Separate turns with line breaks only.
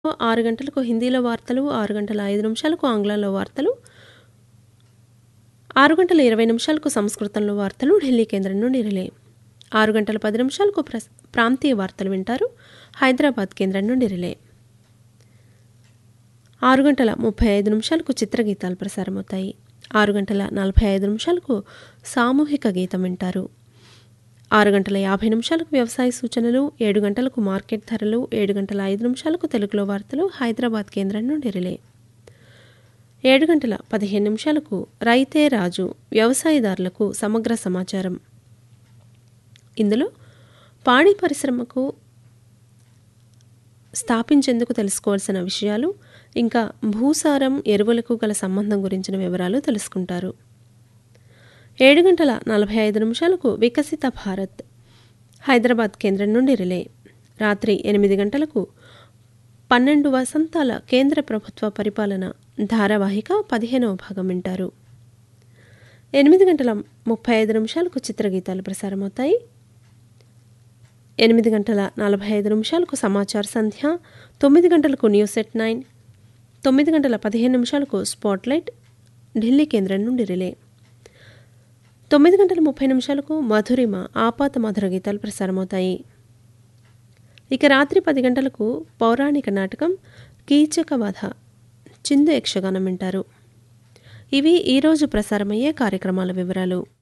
ఆరు గంటలకు హిందీలో వార్తలు ఆరు గంటల ఐదు నిమిషాలకు ఆంగ్లంలో వార్తలు ఆరు గంటల ఇరవై నిమిషాలకు సంస్కృతంలో వార్తలు ఢిల్లీ కేంద్రం నుండి రిలే ఆరు గంటల పది నిమిషాలకు ప్రస్ ప్రాంతీయ వార్తలు వింటారు హైదరాబాద్ కేంద్రం నుండి రిలే ఆరు గంటల ముప్పై ఐదు నిమిషాలకు చిత్రగీతాలు ప్రసారమవుతాయి ఆరు గంటల నలభై ఐదు నిమిషాలకు సామూహిక గీతం వింటారు ఆరు గంటల యాభై నిమిషాలకు వ్యవసాయ సూచనలు ఏడు గంటలకు మార్కెట్ ధరలు ఏడు గంటల ఐదు నిమిషాలకు తెలుగులో వార్తలు హైదరాబాద్ కేంద్రం నుండి రిలే ఏడు గంటల పదిహేను నిమిషాలకు రైతే రాజు వ్యవసాయదారులకు సమగ్ర సమాచారం ఇందులో పాడి పరిశ్రమకు స్థాపించేందుకు తెలుసుకోవాల్సిన విషయాలు ఇంకా భూసారం ఎరువులకు గల సంబంధం గురించిన వివరాలు తెలుసుకుంటారు ఏడు గంటల నలభై ఐదు నిమిషాలకు వికసిత భారత్ హైదరాబాద్ కేంద్రం నుండి రిలే రాత్రి ఎనిమిది గంటలకు పన్నెండు వసంతాల కేంద్ర ప్రభుత్వ పరిపాలన ధారావాహిక పదిహేనవ భాగం వింటారు ఎనిమిది గంటల ముప్పై ఐదు నిమిషాలకు చిత్రగీతాలు ప్రసారమవుతాయి ఎనిమిది గంటల నలభై ఐదు నిమిషాలకు సమాచార సంధ్య తొమ్మిది గంటలకు న్యూస్ ఎట్ నైన్ తొమ్మిది గంటల పదిహేను నిమిషాలకు స్పాట్లైట్ ఢిల్లీ కేంద్రం నుండి రిలే తొమ్మిది గంటల ముప్పై నిమిషాలకు మధురిమ ఆపాత మధుర గీతాలు ప్రసారమవుతాయి ఇక రాత్రి పది గంటలకు పౌరాణిక నాటకం కీచక వధ చిందు యక్షగానం వింటారు ఇవి ఈరోజు ప్రసారమయ్యే కార్యక్రమాల వివరాలు